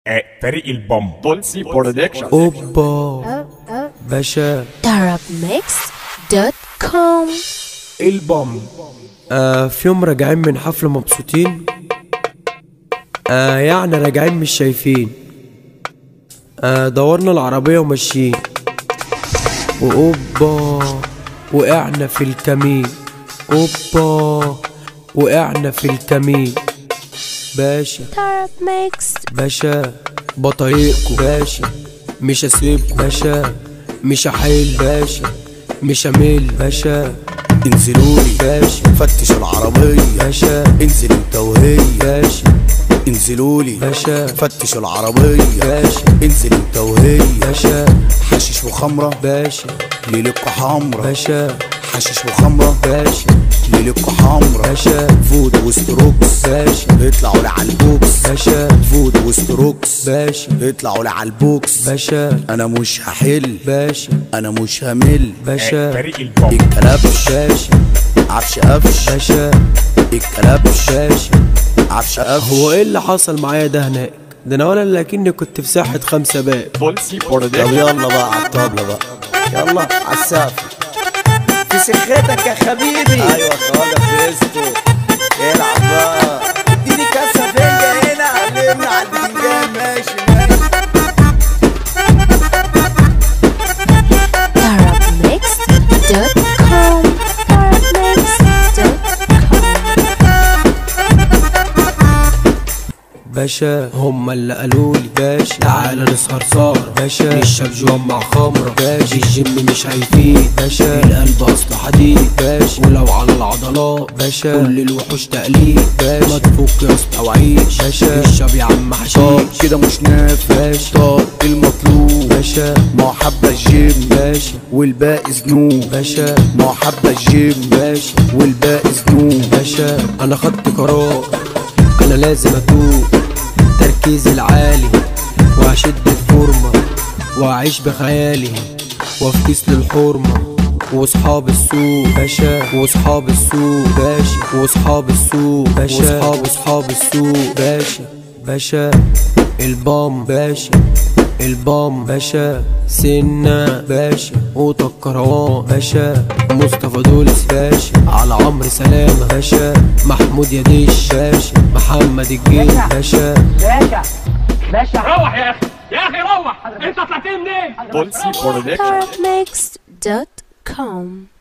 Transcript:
آه، فريق البوم بولسي برودكشن اوبا باشا darabmix.com البوم آه في يوم راجعين من حفلة مبسوطين آه يعني راجعين مش شايفين آه دورنا العربية وماشيين وأوبا وقعنا في الكمين أوبا وقعنا في الكمين باشا darabmix باشا بطايقكوا باشا مش هسيبكوا باشا مش هحل باشا مش همل باشا انزلولي باشا فتش العربية باشا انزل انت وهي باشا انزلولي باشا فتش العربية باشا انزل انت وهي باشا حشيش وخمرة باشا ليلكوا حمرة باشا حشيش وخمرة باشا ليلكوا حمرة باشا فود وستروكس باشا اطلعوا لعلى البوكس باشا فود وستروكس باشا اطلعوا لعلى البوكس باشا انا مش هحل باشا انا مش همل آه، باشا فريق البوم الكلبش باشا عفش قفش باشا الكلبش باشا عفش قفش هو ايه اللي حصل معايا ده هناك ده انا ولا لكني كنت في ساحة خمسة باب بولسي طب برودكشن يلا بقى على الطبلة بقى يلا على السقف في سخيتك يا حبيبي ايوه خالد فيستو العب بقى اديني كاسه فيا هنا علمنا على البتنجان ماشي ماشي darabmix.com darabmix.com باشا هما اللي قالولي باشا تعالى نسهر سهرة باشا نشرب جوان مع خمرة باشا الجيم مش هيفيد باشا القلب اصله حديد باشا ولو على العضلات باشا كل الوحوش تقليد باشا ما تفك يا اسطى وعيش باشا اشرب يا عم طب حشيش كده مش نافع باشا طب المطلوب باشا ما هو حبة الجيم باشا والباقي ذنوب باشا ما هو حبة الجيم باشا والباقي ذنوب باشا انا خدت قرار انا لازم اتوب تركيزي العالي وهشد الفورمة واعيش بخيالي وافكس للحرمة واصحاب السوق باشا واصحاب السوق باشا واصحاب السوق باشا واصحاب اصحاب السوق باشا باشا البام باشا البام باشا سنة باشا قوطة الكروان باشا مصطفى دولس باشا على عمرو سلامة باشا محمود يديش باشا محمد الجيل باشا روح يا اخي يا اخي روح انت طلعت منين بولسي برودكشن darabmix.com